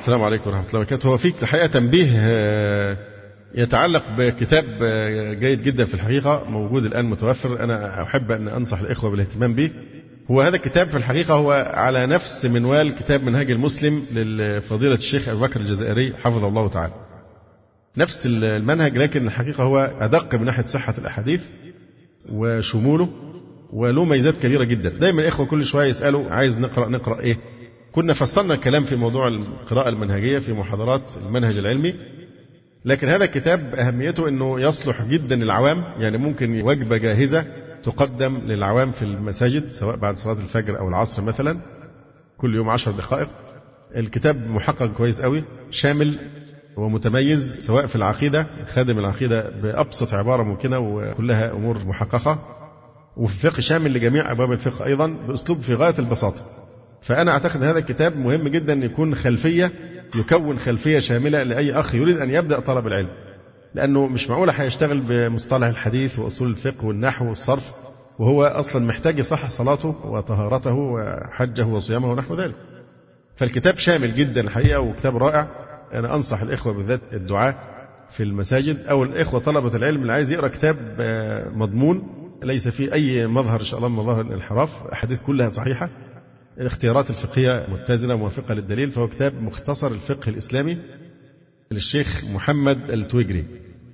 السلام عليكم ورحمة الله وبركاته هو فيك الحقيقة تنبيه يتعلق بكتاب جيد جدا في الحقيقة موجود الآن متوفر أنا أحب أن أنصح الإخوة بالاهتمام به هو هذا الكتاب في الحقيقة هو على نفس منوال كتاب منهاج المسلم لفضيلة الشيخ أبو بكر الجزائري حفظه الله تعالى نفس المنهج لكن الحقيقة هو أدق من ناحية صحة الأحاديث وشموله وله ميزات كبيرة جدا دايما الإخوة كل شوية يسألوا عايز نقرأ نقرأ إيه كنا فصلنا الكلام في موضوع القراءة المنهجية في محاضرات المنهج العلمي لكن هذا الكتاب أهميته أنه يصلح جدا للعوام يعني ممكن وجبة جاهزة تقدم للعوام في المساجد سواء بعد صلاة الفجر أو العصر مثلا كل يوم عشر دقائق الكتاب محقق كويس قوي شامل ومتميز سواء في العقيدة خادم العقيدة بأبسط عبارة ممكنة وكلها أمور محققة وفي الفقه شامل لجميع أبواب الفقه أيضا بأسلوب في غاية البساطة فأنا أعتقد هذا الكتاب مهم جدا أن يكون خلفية يكون خلفية شاملة لأي أخ يريد أن يبدأ طلب العلم لأنه مش معقولة هيشتغل بمصطلح الحديث وأصول الفقه والنحو والصرف وهو أصلا محتاج يصحح صلاته وطهارته وحجه وصيامه ونحو ذلك فالكتاب شامل جدا الحقيقة وكتاب رائع أنا أنصح الإخوة بالذات الدعاة في المساجد أو الإخوة طلبة العلم اللي عايز يقرأ كتاب مضمون ليس فيه أي مظهر إن شاء الله من مظاهر الانحراف أحاديث كلها صحيحة الاختيارات الفقهية متزنة موافقة للدليل فهو كتاب مختصر الفقه الإسلامي للشيخ محمد التويجري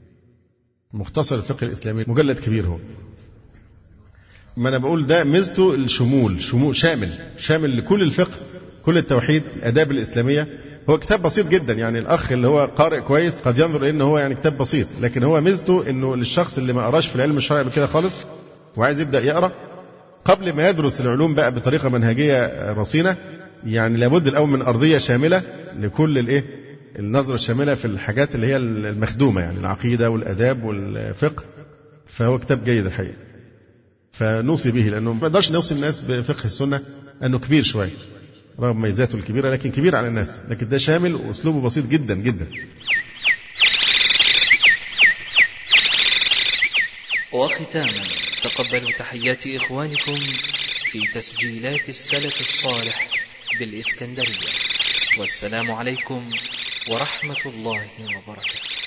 مختصر الفقه الإسلامي مجلد كبير هو ما أنا بقول ده ميزته الشمول شمول شامل شامل لكل الفقه كل التوحيد الآداب الإسلامية هو كتاب بسيط جدا يعني الأخ اللي هو قارئ كويس قد ينظر إن هو يعني كتاب بسيط لكن هو ميزته إنه للشخص اللي ما قراش في العلم الشرعي قبل كده خالص وعايز يبدأ يقرأ قبل ما يدرس العلوم بقى بطريقة منهجية رصينة يعني لابد الأول من أرضية شاملة لكل الإيه النظرة الشاملة في الحاجات اللي هي المخدومة يعني العقيدة والآداب والفقه فهو كتاب جيد الحقيقة فنوصي به لأنه ما نقدرش نوصي الناس بفقه السنة أنه كبير شوية رغم ميزاته الكبيرة لكن كبير على الناس لكن ده شامل وأسلوبه بسيط جدا جدا وختاما تقبلوا تحيات إخوانكم في تسجيلات السلف الصالح بالإسكندرية والسلام عليكم ورحمة الله وبركاته